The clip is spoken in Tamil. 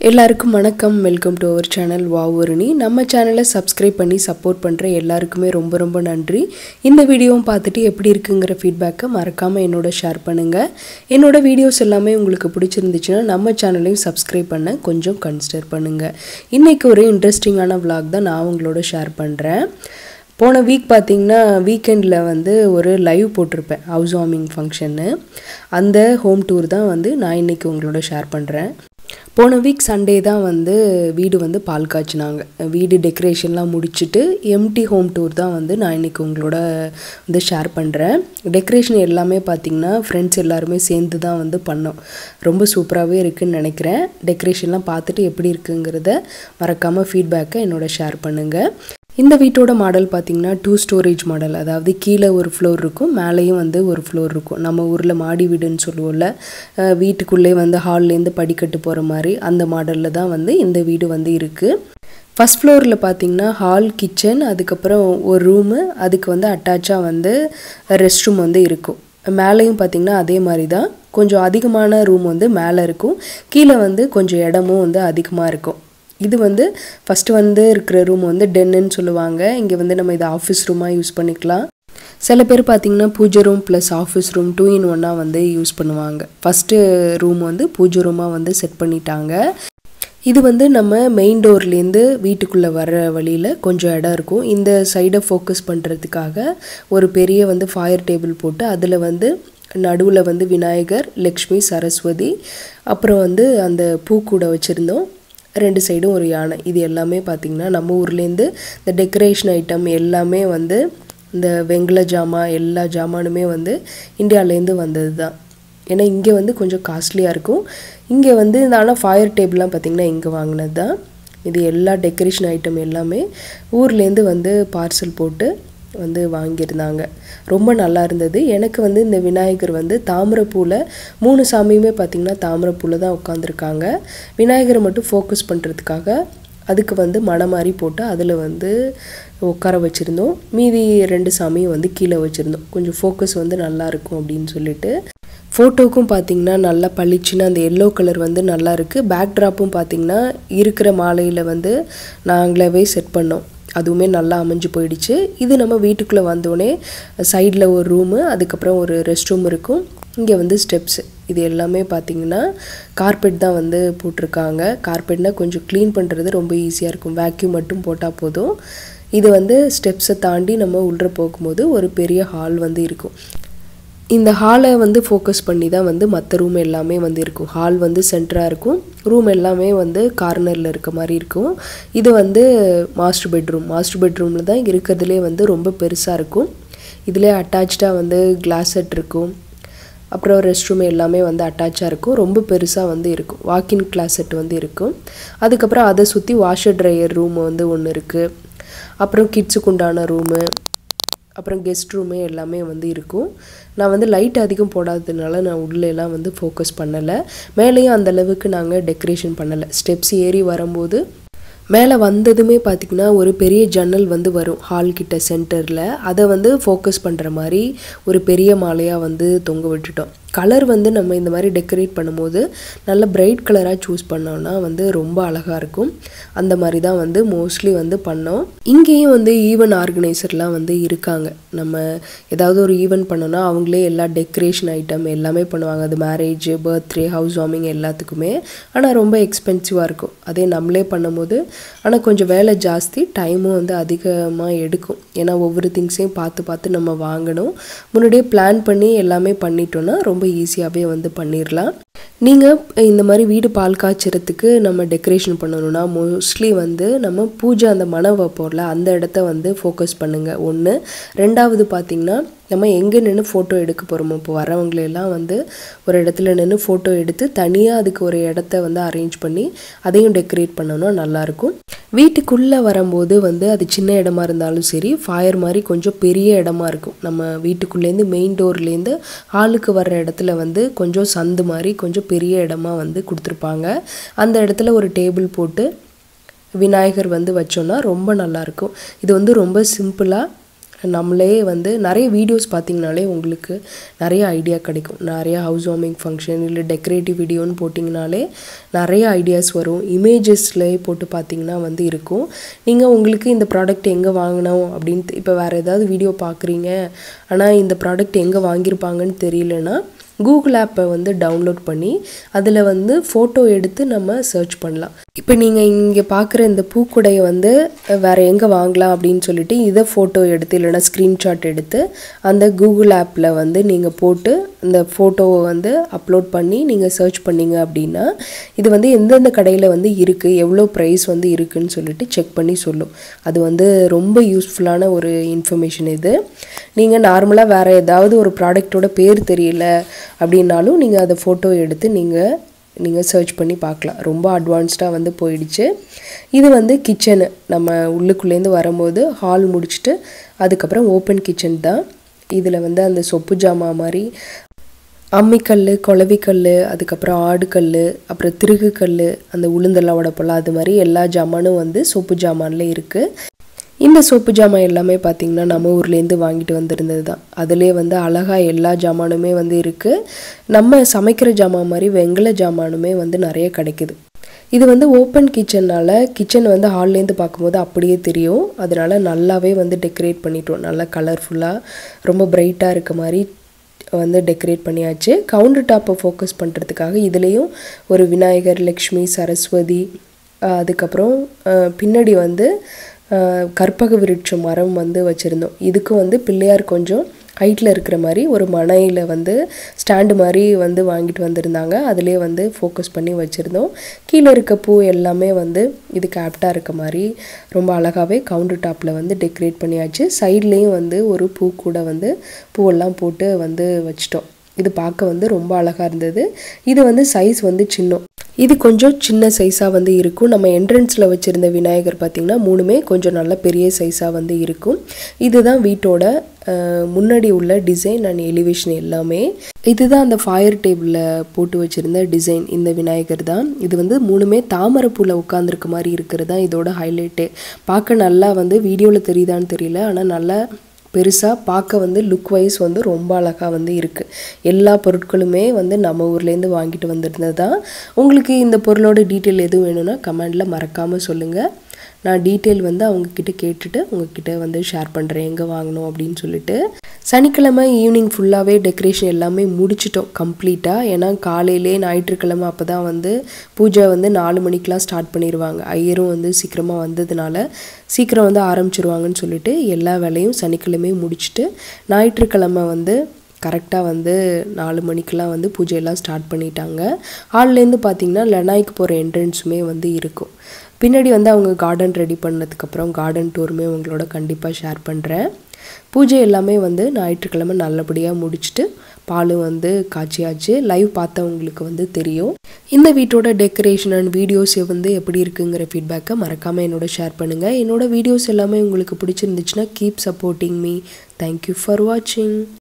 எல்லாருக்கும் வணக்கம் welcome to our channel Vavurani நம்ம சேனலை சப்ஸ்கிரைப் பண்ணி சப்போர்ட் பண்ணுற எல்லாருக்குமே ரொம்ப ரொம்ப நன்றி இந்த வீடியோவும் பார்த்துட்டு எப்படி இருக்குங்கிற ஃபீட்பேக்கை மறக்காமல் என்னோட ஷேர் பண்ணுங்கள் என்னோட வீடியோஸ் எல்லாமே உங்களுக்கு பிடிச்சிருந்துச்சுன்னா நம்ம சேனலையும் சப்ஸ்கிரைப் பண்ண கொஞ்சம் கன்சிடர் பண்ணுங்கள் இன்றைக்கி ஒரு இன்ட்ரெஸ்டிங்கான vlog தான் நான் உங்களோட ஷேர் பண்ணுறேன் போன வீக் பார்த்தீங்கன்னா வீக்கெண்டில் வந்து ஒரு லைவ் போட்டிருப்பேன் ஹவுஸ் வார்மிங் ஃபங்க்ஷன்னு அந்த ஹோம் டூர் தான் வந்து நான் இன்றைக்கி உங்களோட ஷேர் பண்ணுறேன் போன வீக் சண்டே தான் வந்து வீடு வந்து பால் காய்ச்சினாங்க வீடு டெக்கரேஷன்லாம் முடிச்சுட்டு எம்டி ஹோம் டூர் தான் வந்து நான் இன்றைக்கி உங்களோட வந்து ஷேர் பண்ணுறேன் டெக்கரேஷன் எல்லாமே பார்த்திங்கன்னா ஃப்ரெண்ட்ஸ் எல்லாருமே சேர்ந்து தான் வந்து பண்ணோம் ரொம்ப சூப்பராகவே இருக்குதுன்னு நினைக்கிறேன் டெக்கரேஷன்லாம் பார்த்துட்டு எப்படி இருக்குங்கிறத மறக்காமல் ஃபீட்பேக்கை என்னோட ஷேர் பண்ணுங்கள் இந்த வீட்டோட மாடல் பார்த்திங்கன்னா டூ ஸ்டோரேஜ் மாடல் அதாவது கீழே ஒரு ஃப்ளோர் இருக்கும் மேலேயும் வந்து ஒரு ஃப்ளோர் இருக்கும் நம்ம ஊரில் மாடி வீடுன்னு சொல்லுவோம்ல அஹ் வீட்டுக்குள்ளே வந்து ஹால்லேருந்து படிக்கட்டு போகிற மாதிரி அந்த மாடலில் தான் வந்து இந்த வீடு வந்து இருக்குது ஃபஸ்ட் ஃப்ளோரில் பார்த்தீங்கன்னா ஹால் கிச்சன் அதுக்கப்புறம் ஒரு ரூமு அதுக்கு வந்து அட்டாச்சாக வந்து ரெஸ்ட் ரூம் வந்து இருக்கும் மேலேயும் பார்த்தீங்கன்னா அதே மாதிரி தான் கொஞ்சம் அதிகமான ரூம் வந்து மேலே இருக்கும் கீழே வந்து கொஞ்சம் இடமும் வந்து அதிகமாக இருக்கும் இது வந்து ஃபஸ்ட்டு வந்து இருக்கிற ரூம் வந்து டென்னுன்னு சொல்லுவாங்க இங்கே வந்து நம்ம இதை ஆஃபீஸ் ரூமாக யூஸ் பண்ணிக்கலாம் சில பேர் பார்த்தீங்கன்னா பூஜை room plus office room two in ஒன்னாக வந்து யூஸ் பண்ணுவாங்க ஃபஸ்ட்டு ரூம் வந்து பூஜை ரூமாக வந்து செட் பண்ணிட்டாங்க இது வந்து நம்ம மெயின் டோர்லேருந்து வீட்டுக்குள்ளே வர வழியில் கொஞ்சம் இடம் இருக்கும் இந்த சைடை ஃபோக்கஸ் பண்ணுறதுக்காக ஒரு பெரிய வந்து ஃபயர் டேபிள் போட்டு அதில் வந்து நடுவில் வந்து விநாயகர் லக்ஷ்மி சரஸ்வதி அப்புறம் வந்து அந்த பூக்கூடை வச்சுருந்தோம் ரெண்டு சைடும் ஒரு யானை இது எல்லாமே பார்த்திங்கன்னா நம்ம ஊர்லேருந்து இந்த டெக்கரேஷன் ஐட்டம் எல்லாமே வந்து இந்த வெங்கல ஜாமான் எல்லா ஜாமானுமே வந்து இந்தியாவிலேருந்து வந்தது தான் ஏன்னா இங்கே வந்து கொஞ்சம் காஸ்ட்லியாக இருக்கும் இங்கே வந்து இந்த ஆனால் ஃபயர் டேபிள்லாம் பார்த்திங்கன்னா இங்கே வாங்கினது தான் இது எல்லா டெக்கரேஷன் ஐட்டம் எல்லாமே ஊர்லேருந்து வந்து பார்சல் போட்டு வந்து வாங்கியிருந்தாங்க ரொம்ப நல்லா இருந்தது எனக்கு வந்து இந்த விநாயகர் வந்து தாமரைப்பூவில் மூணு சாமியுமே பார்த்திங்கன்னா தாமரைப்பூவில் தான் உட்காந்துருக்காங்க விநாயகரை மட்டும் ஃபோக்கஸ் பண்ணுறதுக்காக அதுக்கு வந்து மணை மாதிரி போட்டு அதில் வந்து உட்கார வச்சுருந்தோம் மீதி ரெண்டு சாமியும் வந்து கீழே வச்சுருந்தோம் கொஞ்சம் ஃபோக்கஸ் வந்து நல்லா இருக்கும் அப்படின்னு சொல்லிட்டு ஃபோட்டோக்கும் பார்த்தீங்கன்னா நல்லா பளிச்சுன்னு அந்த எல்லோ கலர் வந்து நல்லா இருக்குது பேக் ட்ராப்பும் பார்த்தீங்கன்னா இருக்கிற மாலையில் வந்து நாங்களாவே செட் பண்ணோம் அதுவுமே நல்லா அமைஞ்சு போயிடுச்சு இது நம்ம வீட்டுக்குள்ளே வந்தோடனே சைடில் ஒரு ரூமு அதுக்கப்புறம் ஒரு ரெஸ்ட் ரூம் இருக்கும் இங்கே வந்து ஸ்டெப்ஸ் இது எல்லாமே பார்த்திங்கன்னா கார்பெட் தான் வந்து போட்டிருக்காங்க கார்பெட்னால் கொஞ்சம் க்ளீன் பண்ணுறது ரொம்ப ஈஸியாக இருக்கும் வேக்யூம் மட்டும் போட்டால் போதும் இது வந்து ஸ்டெப்ஸை தாண்டி நம்ம உள்ளே போகும்போது ஒரு பெரிய ஹால் வந்து இருக்கும் இந்த ஹாலை வந்து ஃபோக்கஸ் பண்ணி தான் வந்து மற்ற ரூம் எல்லாமே வந்து இருக்கும் ஹால் வந்து சென்டராக இருக்கும் ரூம் எல்லாமே வந்து கார்னரில் இருக்க மாதிரி இருக்கும் இது வந்து மாஸ்டர் பெட்ரூம் மாஸ்டர் பெட்ரூமில் தான் இருக்கிறதுலே வந்து ரொம்ப பெருசாக இருக்கும் இதிலே அட்டாச்சாக வந்து கிளாஸ் செட் இருக்கும் அப்புறம் ரெஸ்ட் ரூம் எல்லாமே வந்து அட்டாச்சாக இருக்கும் ரொம்ப பெருசாக வந்து இருக்கும் வாக்கின் கிளாஸ் செட் வந்து இருக்கும் அதுக்கப்புறம் அதை சுற்றி வாஷர் ட்ரையர் ரூம் வந்து ஒன்று இருக்குது அப்புறம் கிட்ஸுக்கு உண்டான ரூமு அப்புறம் கெஸ்ட் ரூமு எல்லாமே வந்து இருக்கும் நான் வந்து லைட் அதிகம் போடாததுனால நான் உள்ளேலாம் வந்து ஃபோக்கஸ் பண்ணலை மேலேயும் அந்த அளவுக்கு நாங்கள் டெக்கரேஷன் பண்ணலை ஸ்டெப்ஸ் ஏறி வரும்போது மேலே வந்ததுமே பார்த்திங்கன்னா ஒரு பெரிய ஜன்னல் வந்து வரும் ஹால் கிட்ட சென்டரில் அதை வந்து ஃபோக்கஸ் பண்ணுற மாதிரி ஒரு பெரிய மாலையாக வந்து தொங்க விட்டுட்டோம் கலர் வந்து நம்ம இந்த மாதிரி டெக்கரேட் பண்ணும்போது நல்ல பிரைட் கலராக சூஸ் பண்ணோன்னா வந்து ரொம்ப அழகாக இருக்கும் அந்த மாதிரி தான் வந்து மோஸ்ட்லி வந்து பண்ணோம் இங்கேயும் வந்து ஈவெண்ட் ஆர்கனைசர்லாம் வந்து இருக்காங்க நம்ம ஏதாவது ஒரு ஈவெண்ட் பண்ணோன்னா அவங்களே எல்லா டெக்கரேஷன் ஐட்டம் எல்லாமே பண்ணுவாங்க அது மேரேஜ் பர்த்டே ஹவுஸ் வார்மிங் எல்லாத்துக்குமே ஆனால் ரொம்ப எக்ஸ்பென்சிவாக இருக்கும் அதே நம்மளே பண்ணும்போது ஆனால் கொஞ்சம் வேலை ஜாஸ்தி டைமும் வந்து அதிகமாக எடுக்கும் ஏன்னா ஒவ்வொரு திங்ஸையும் பார்த்து பார்த்து நம்ம வாங்கணும் முன்னாடியே பிளான் பண்ணி எல்லாமே பண்ணிட்டோன்னா ரொம்ப ஈஸியாகவே வந்து பண்ணிடலாம் நீங்கள் இந்த மாதிரி வீடு பால் காய்ச்சறதுக்கு நம்ம டெக்கரேஷன் பண்ணணும்னா மோஸ்ட்லி வந்து நம்ம பூஜை அந்த மனம் வைப்போம்ல அந்த இடத்த வந்து ஃபோக்கஸ் பண்ணுங்கள் ஒன்று ரெண்டாவது பார்த்திங்கன்னா நம்ம எங்கே நின்று ஃபோட்டோ எடுக்க போகிறோமோ இப்போ வரவங்களெல்லாம் வந்து ஒரு இடத்துல நின்று ஃபோட்டோ எடுத்து தனியாக அதுக்கு ஒரு இடத்த வந்து அரேஞ்ச் பண்ணி அதையும் டெக்கரேட் பண்ணோன்னா நல்லாயிருக்கும் வீட்டுக்குள்ளே வரும்போது வந்து அது சின்ன இடமா இருந்தாலும் சரி ஃபயர் மாதிரி கொஞ்சம் பெரிய இடமா இருக்கும் நம்ம வீட்டுக்குள்ளேருந்து மெயின் டோர்லேருந்து ஹாலுக்கு வர்ற இடத்துல வந்து கொஞ்சம் சந்து மாதிரி கொஞ்சம் பெரிய இடமா வந்து கொடுத்துருப்பாங்க அந்த இடத்துல ஒரு டேபிள் போட்டு விநாயகர் வந்து வச்சோன்னா ரொம்ப நல்லாயிருக்கும் இது வந்து ரொம்ப சிம்பிளாக நம்மளே வந்து நிறைய வீடியோஸ் பார்த்தீங்கனாலே உங்களுக்கு நிறைய ஐடியா கிடைக்கும் நிறைய ஹவுஸ் வார்மிங் ஃபங்க்ஷன் இல்லை டெக்கரேட்டிவ் வீடியோன்னு போட்டிங்கனாலே நிறைய ஐடியாஸ் வரும் இமேஜஸ்லேயே போட்டு பார்த்தீங்கன்னா வந்து இருக்கும் நீங்கள் உங்களுக்கு இந்த ப்ராடக்ட் எங்கே வாங்கினோம் அப்படின்ட்டு இப்போ வேறு ஏதாவது வீடியோ பார்க்குறீங்க ஆனால் இந்த ப்ராடக்ட் எங்கே வாங்கியிருப்பாங்கன்னு தெரியலனா கூகுள் ஆப்பை வந்து டவுன்லோட் பண்ணி அதில் வந்து ஃபோட்டோ எடுத்து நம்ம சர்ச் பண்ணலாம் இப்போ நீங்கள் இங்கே பார்க்குற இந்த பூக்குடையை வந்து வேறு எங்கே வாங்கலாம் அப்படின்னு சொல்லிட்டு இதை ஃபோட்டோ எடுத்து இல்லைனா ஸ்க்ரீன்ஷாட் எடுத்து அந்த கூகுள் ஆப்பில் வந்து நீங்கள் போட்டு அந்த ஃபோட்டோவை வந்து அப்லோட் பண்ணி நீங்கள் சர்ச் பண்ணீங்க அப்படின்னா இது வந்து எந்தெந்த கடையில் வந்து இருக்குது எவ்வளோ ப்ரைஸ் வந்து இருக்குன்னு சொல்லிட்டு செக் பண்ணி சொல்லும் அது வந்து ரொம்ப யூஸ்ஃபுல்லான ஒரு இன்ஃபர்மேஷன் இது நீங்கள் நார்மலாக வேறு ஏதாவது ஒரு ப்ராடக்ட்டோட பேர் தெரியல அப்படின்னாலும் நீங்கள் அதை ஃபோட்டோ எடுத்து நீங்கள் நீங்கள் சர்ச் பண்ணி பார்க்கலாம் ரொம்ப அட்வான்ஸ்டாக வந்து போயிடுச்சு இது வந்து கிச்சனு நம்ம உள்ளுக்குள்ளேருந்து வரும்போது ஹால் முடிச்சுட்டு அதுக்கப்புறம் ஓப்பன் கிச்சன் தான் இதில் வந்து அந்த சொப்பு ஜாமா மாதிரி அம்மிக்கல் குளவிக்கல் அதுக்கப்புறம் ஆடுக்கல் அப்புறம் திருகுக்கல் அந்த உளுந்தெல்லாம் உடப்பெல்லாம் அது மாதிரி எல்லா ஜாமானும் வந்து சொப்பு ஜாமான்ல இருக்குது இந்த சோப்பு ஜாமான் எல்லாமே பார்த்திங்கன்னா நம்ம ஊர்லேருந்து வாங்கிட்டு வந்திருந்தது தான் அதிலே வந்து அழகாக எல்லா ஜாமானுமே வந்து இருக்குது நம்ம சமைக்கிற ஜாமான் மாதிரி வெங்கல ஜாமானுமே வந்து நிறைய கிடைக்குது இது வந்து ஓப்பன் கிச்சனால் கிச்சன் வந்து ஹால்லேருந்து பார்க்கும்போது அப்படியே தெரியும் அதனால நல்லாவே வந்து டெக்கரேட் பண்ணிட்டோம் நல்லா கலர்ஃபுல்லாக ரொம்ப பிரைட்டாக இருக்க மாதிரி வந்து டெக்கரேட் பண்ணியாச்சு கவுண்டர் டாப்பை ஃபோக்கஸ் பண்ணுறதுக்காக இதுலேயும் ஒரு விநாயகர் லக்ஷ்மி சரஸ்வதி அதுக்கப்புறம் பின்னாடி வந்து கற்பக விருட்ச மரம் வந்து வச்சுருந்தோம் இதுக்கு வந்து பிள்ளையார் கொஞ்சம் ஹைட்டில் இருக்கிற மாதிரி ஒரு மனையில் வந்து ஸ்டாண்டு மாதிரி வந்து வாங்கிட்டு வந்திருந்தாங்க அதிலே வந்து ஃபோக்கஸ் பண்ணி வச்சுருந்தோம் கீழே இருக்க பூ எல்லாமே வந்து இதுக்கு ஆப்டாக இருக்க மாதிரி ரொம்ப அழகாகவே கவுண்டர் டாப்பில் வந்து டெக்கரேட் பண்ணியாச்சு சைட்லேயும் வந்து ஒரு பூ கூட வந்து பூவெல்லாம் போட்டு வந்து வச்சிட்டோம் இது பார்க்க வந்து ரொம்ப அழகாக இருந்தது இது வந்து சைஸ் வந்து சின்ன இது கொஞ்சம் சின்ன சைஸாக வந்து இருக்கும் நம்ம என்ட்ரன்ஸில் வச்சுருந்த விநாயகர் பார்த்திங்கன்னா மூணுமே கொஞ்சம் நல்ல பெரிய சைஸாக வந்து இருக்கும் இதுதான் வீட்டோட முன்னாடி உள்ள டிசைன் அண்ட் எலிவேஷன் எல்லாமே இதுதான் அந்த ஃபயர் டேபிளில் போட்டு வச்சுருந்த டிசைன் இந்த விநாயகர் தான் இது வந்து மூணுமே தாமரைப்பூவில் உட்காந்துருக்க மாதிரி இருக்கிறது தான் இதோட ஹைலைட்டு பார்க்க நல்லா வந்து வீடியோவில் தெரியுதான்னு தெரியல ஆனால் நல்லா பெருசாக பார்க்க வந்து லுக் வைஸ் வந்து ரொம்ப அழகாக வந்து இருக்குது எல்லா பொருட்களுமே வந்து நம்ம ஊர்லேருந்து வாங்கிட்டு வந்திருந்தது தான் உங்களுக்கு இந்த பொருளோட டீட்டெயில் எதுவும் வேணும்னா கமெண்டில் மறக்காமல் சொல்லுங்கள் நான் டீட்டெயில் வந்து அவங்கக்கிட்ட கேட்டுட்டு உங்ககிட்ட வந்து ஷேர் பண்ணுறேன் எங்கே வாங்கணும் அப்படின்னு சொல்லிட்டு சனிக்கிழமை ஈவினிங் ஃபுல்லாகவே டெக்கரேஷன் எல்லாமே முடிச்சிட்டோம் கம்ப்ளீட்டாக ஏன்னா காலையிலே ஞாயிற்றுக்கிழமை அப்போ தான் வந்து பூஜை வந்து நாலு மணிக்கெலாம் ஸ்டார்ட் பண்ணிடுவாங்க ஐயரும் வந்து சீக்கிரமாக வந்ததுனால சீக்கிரம் வந்து ஆரம்பிச்சிருவாங்கன்னு சொல்லிட்டு எல்லா வேலையும் சனிக்கிழமையும் முடிச்சுட்டு ஞாயிற்றுக்கிழமை வந்து கரெக்டாக வந்து நாலு மணிக்கெலாம் வந்து பூஜையெல்லாம் ஸ்டார்ட் பண்ணிட்டாங்க ஹால்லேருந்து பார்த்திங்கன்னா லெனாய்க்கு போகிற என்ட்ரன்ஸுமே வந்து இருக்கும் பின்னாடி வந்து அவங்க கார்டன் ரெடி பண்ணதுக்கப்புறம் கார்டன் டூருமே உங்களோட கண்டிப்பாக ஷேர் பண்ணுறேன் பூஜை எல்லாமே வந்து ஞாயிற்றுக்கிழமை நல்லபடியாக முடிச்சுட்டு பாலும் வந்து காய்ச்சியாச்சு லைவ் பார்த்தவங்களுக்கு வந்து தெரியும் இந்த வீட்டோட டெக்கரேஷன் அண்ட் வீடியோஸ் வந்து எப்படி இருக்குங்கிற ஃபீட்பேக்கை மறக்காமல் என்னோட ஷேர் பண்ணுங்கள் என்னோட வீடியோஸ் எல்லாமே உங்களுக்கு பிடிச்சிருந்துச்சுன்னா keep supporting me thank you for வாட்சிங்